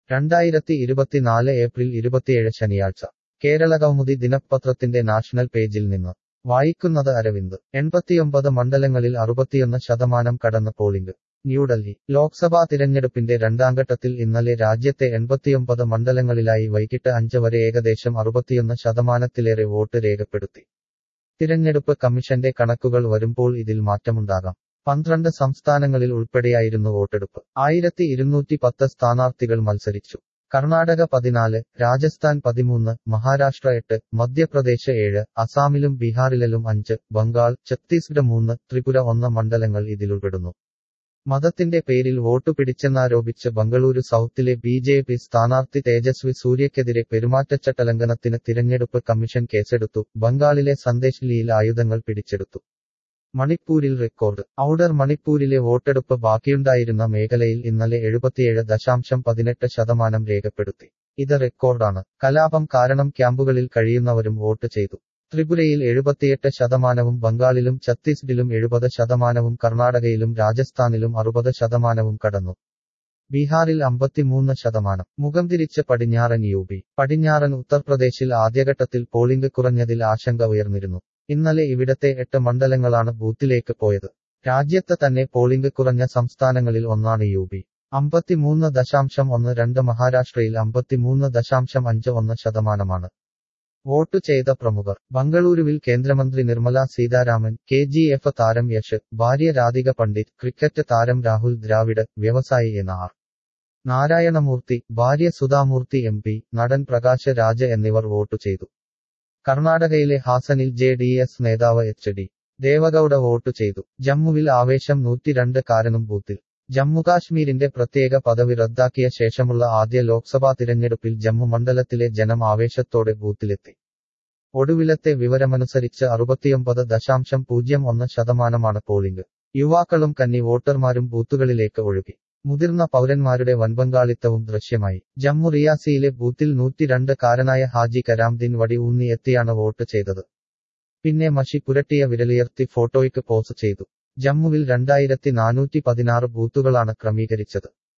രണ്ടായിരത്തി ഇരുപത്തിനാല് ഏപ്രിൽ ഇരുപത്തിയേഴ് ശനിയാഴ്ച കേരള കൗമുദി ദിനപത്രത്തിന്റെ നാഷണൽ പേജിൽ നിന്ന് വായിക്കുന്നത് അരവിന്ദ് എൺപത്തിയൊമ്പത് മണ്ഡലങ്ങളിൽ അറുപത്തിയൊന്ന് ശതമാനം കടന്ന് പോളിംഗ് ന്യൂഡൽഹി ലോക്സഭാ തിരഞ്ഞെടുപ്പിന്റെ രണ്ടാംഘട്ടത്തിൽ ഇന്നലെ രാജ്യത്തെ എൺപത്തിയൊമ്പത് മണ്ഡലങ്ങളിലായി വൈകിട്ട് അഞ്ച് വരെ ഏകദേശം അറുപത്തിയൊന്ന് ശതമാനത്തിലേറെ വോട്ട് രേഖപ്പെടുത്തി തിരഞ്ഞെടുപ്പ് കമ്മീഷന്റെ കണക്കുകൾ വരുമ്പോൾ ഇതിൽ മാറ്റമുണ്ടാകാം പന്ത്രണ്ട് സംസ്ഥാനങ്ങളിൽ ഉൾപ്പെടെയായിരുന്നു വോട്ടെടുപ്പ് ആയിരത്തി ഇരുന്നൂറ്റി പത്ത് സ്ഥാനാർത്ഥികൾ മത്സരിച്ചു കർണാടക പതിനാല് രാജസ്ഥാൻ പതിമൂന്ന് മഹാരാഷ്ട്ര എട്ട് മധ്യപ്രദേശ് ഏഴ് അസാമിലും ബീഹാറിലും അഞ്ച് ബംഗാൾ ഛത്തീസ്ഗഡ് മൂന്ന് ത്രിപുര ഒന്ന് മണ്ഡലങ്ങൾ ഇതിലുൾപ്പെടുന്നു മതത്തിന്റെ പേരിൽ വോട്ടു പിടിച്ചെന്നാരോപിച്ച് ബംഗളൂരു സൗത്തിലെ ബി ജെ പി സ്ഥാനാർത്ഥി തേജസ്വി സൂര്യക്കെതിരെ പെരുമാറ്റച്ചട്ടലംഘനത്തിന് തിരഞ്ഞെടുപ്പ് കമ്മീഷൻ കേസെടുത്തു ബംഗാളിലെ സന്ദേശ് ലിയിൽ ആയുധങ്ങൾ പിടിച്ചെടുത്തു മണിപ്പൂരിൽ റെക്കോർഡ് ഔഡർ മണിപ്പൂരിലെ വോട്ടെടുപ്പ് ബാക്കിയുണ്ടായിരുന്ന മേഖലയിൽ ഇന്നലെ എഴുപത്തിയേഴ് ദശാംശം പതിനെട്ട് ശതമാനം രേഖപ്പെടുത്തി ഇത് റെക്കോർഡാണ് കലാപം കാരണം ക്യാമ്പുകളിൽ കഴിയുന്നവരും വോട്ട് ചെയ്തു ത്രിപുരയിൽ എഴുപത്തിയെട്ട് ശതമാനവും ബംഗാളിലും ഛത്തീസ്ഗഡിലും എഴുപത് ശതമാനവും കർണാടകയിലും രാജസ്ഥാനിലും അറുപത് ശതമാനവും കടന്നു ബീഹാറിൽ അമ്പത്തിമൂന്ന് ശതമാനം മുഖം തിരിച്ച് പടിഞ്ഞാറൻ യു പി പടിഞ്ഞാറൻ ഉത്തർപ്രദേശിൽ ആദ്യഘട്ടത്തിൽ പോളിംഗ് കുറഞ്ഞതിൽ ആശങ്ക ഉയർന്നിരുന്നു ഇന്നലെ ഇവിടത്തെ എട്ട് മണ്ഡലങ്ങളാണ് ബൂത്തിലേക്ക് പോയത് രാജ്യത്ത് തന്നെ പോളിംഗ് കുറഞ്ഞ സംസ്ഥാനങ്ങളിൽ ഒന്നാണ് യു പി അമ്പത്തിമൂന്ന് ദശാംശം ഒന്ന് രണ്ട് മഹാരാഷ്ട്രയിൽ അമ്പത്തിമൂന്ന് ദശാംശം അഞ്ച് ഒന്ന് ശതമാനമാണ് വോട്ട് ചെയ്ത പ്രമുഖർ ബംഗളൂരുവിൽ കേന്ദ്രമന്ത്രി Nirmala Sitharaman K G F താരം യശ് ഭാര്യ രാധിക പണ്ഡിറ്റ് ക്രിക്കറ്റ് താരം രാഹുൽ ദ്രാവിഡ് വ്യവസായി എൻ ആർ നാരായണമൂർത്തി ഭാര്യ സുധാമൂർത്തി എം പി നടൻ പ്രകാശ് രാജ എന്നിവർ വോട്ട് ചെയ്തു കർണാടകയിലെ ഹാസനിൽ ജെ ഡി എസ് നേതാവ് എച്ച് ഡി ദേവഗൌഡ വോട്ട് ചെയ്തു ജമ്മുവിൽ ആവേശം നൂറ്റിരണ്ട് കാരനും ബൂത്തിൽ ജമ്മുകാശ്മീരിന്റെ പ്രത്യേക പദവി റദ്ദാക്കിയ ശേഷമുള്ള ആദ്യ ലോക്സഭാ തിരഞ്ഞെടുപ്പിൽ ജമ്മു മണ്ഡലത്തിലെ ജനം ആവേശത്തോടെ ബൂത്തിലെത്തി ഒടുവിലത്തെ വിവരമനുസരിച്ച് അറുപത്തിയൊമ്പത് ദശാംശം പൂജ്യം ഒന്ന് ശതമാനമാണ് പോളിംഗ് യുവാക്കളും കന്നി വോട്ടർമാരും ബൂത്തുകളിലേക്ക് ഒഴുകി മുതിർന്ന പൗരന്മാരുടെ വൻപങ്കാളിത്തവും ദൃശ്യമായി ജമ്മു റിയാസിയിലെ ബൂത്തിൽ നൂറ്റിരണ്ട് കാരനായ ഹാജി കരാംദീൻ വടി ഊന്നി എത്തിയാണ് വോട്ട് ചെയ്തത് പിന്നെ മഷി പുരട്ടിയ വിരലുയർത്തി ഫോട്ടോയ്ക്ക് പോസ് ചെയ്തു ജമ്മുവിൽ രണ്ടായിരത്തി നാനൂറ്റി പതിനാറ് ബൂത്തുകളാണ് ക്രമീകരിച്ചത്